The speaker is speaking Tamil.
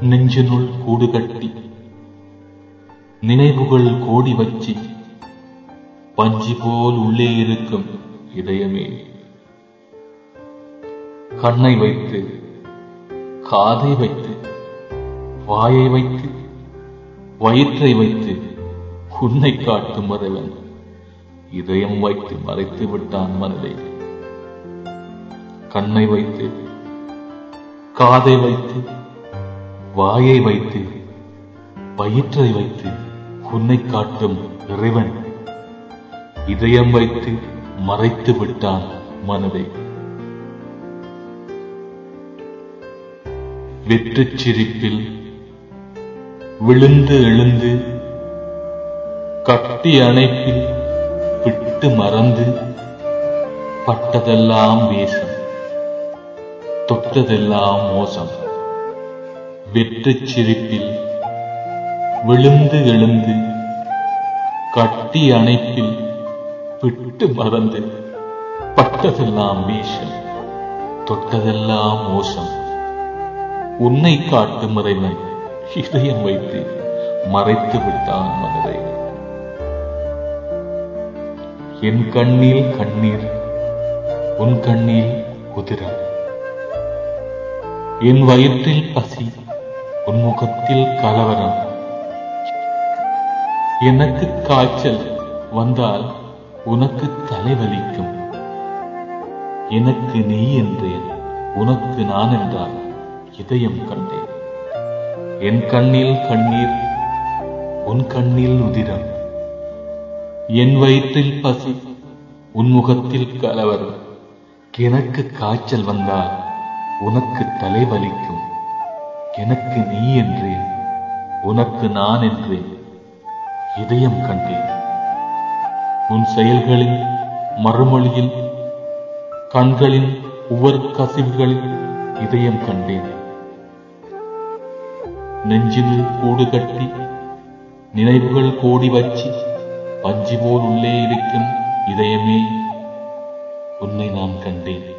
நெஞ்சினுள் கூடு கட்டி நினைவுகள் கோடி வச்சி பஞ்சி போல் உள்ளே இருக்கும் இதயமே கண்ணை வைத்து காதை வைத்து வாயை வைத்து வயிற்றை வைத்து உன்னை காட்டும் மறைவன் இதயம் வைத்து மறைத்து விட்டான் மனதை கண்ணை வைத்து காதை வைத்து வாயை வைத்து வயிற்றை வைத்து உன்னை காட்டும் இறைவன் இதயம் வைத்து மறைத்து விட்டான் மனதை வெற்றுச் சிரிப்பில் விழுந்து எழுந்து கட்டி அணைப்பில் விட்டு மறந்து பட்டதெல்லாம் வேஷம் தொட்டதெல்லாம் மோசம் வெற்றுச் சிரிப்பில் விழுந்து எழுந்து கட்டி அணைப்பில் விட்டு மறந்து பட்டதெல்லாம் வேஷம் தொட்டதெல்லாம் மோசம் உன்னை காட்டும் இறைவன் இதயம் வைத்து மறைத்து விட்டான் மனதை என் கண்ணில் கண்ணீர் உன் கண்ணில் உதிரம் என் வயிற்றில் பசி உன் முகத்தில் கலவரம் எனக்கு காய்ச்சல் வந்தால் உனக்கு தலைவலிக்கும் எனக்கு நீ என்றேன் உனக்கு நான் என்றால் இதயம் கண்டேன் என் கண்ணில் கண்ணீர் உன் கண்ணில் உதிரம் என் வயிற்றில் பசி உன் முகத்தில் கலவரம் எனக்கு காய்ச்சல் வந்தால் உனக்கு தலைவலிக்கும் எனக்கு நீ என்றேன் உனக்கு நான் என்றேன் இதயம் கண்டேன் உன் செயல்களின் மறுமொழியில் கண்களின் ஒவ்வொரு கசிவுகளில் இதயம் கண்டேன் நெஞ்சில் கூடு கட்டி நினைவுகள் கோடி வச்சு பஞ்சு போல் உள்ளே இருக்கும் இதயமே உன்னை நான் கண்டேன்